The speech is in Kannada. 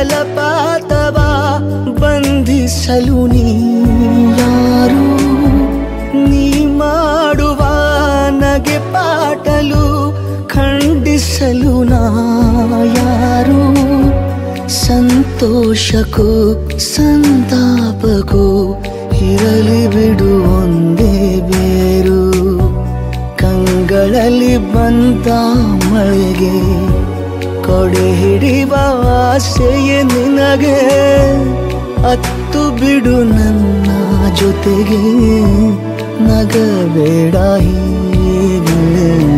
ಜಲಪಾತವ ಬಂಧಿಸಲು ನೀ ಯಾರು ನೀ ಮಾಡುವ ನಗೆ ಪಾಟಲು ಖಂಡಿಸಲು ನಾ ಯಾರು ಸಂತೋಷಕ್ಕೂ ಸಂತಾಪಕ್ಕೂ ಇರಲಿ ಬಿಡು ಒಂದೇ ಬೇರು ಕಂಗಳಲ್ಲಿ ಬಂದ ಮಳೆಗೆ ಕೊಡೆ ಹಿಡಿವ ಆಸೆಯೇ ನಿನಗೆ ಅತ್ತು ಬಿಡು ನನ್ನ ಜೊತೆಗೆ ನಗಬೇಡ ಹೀಗೆ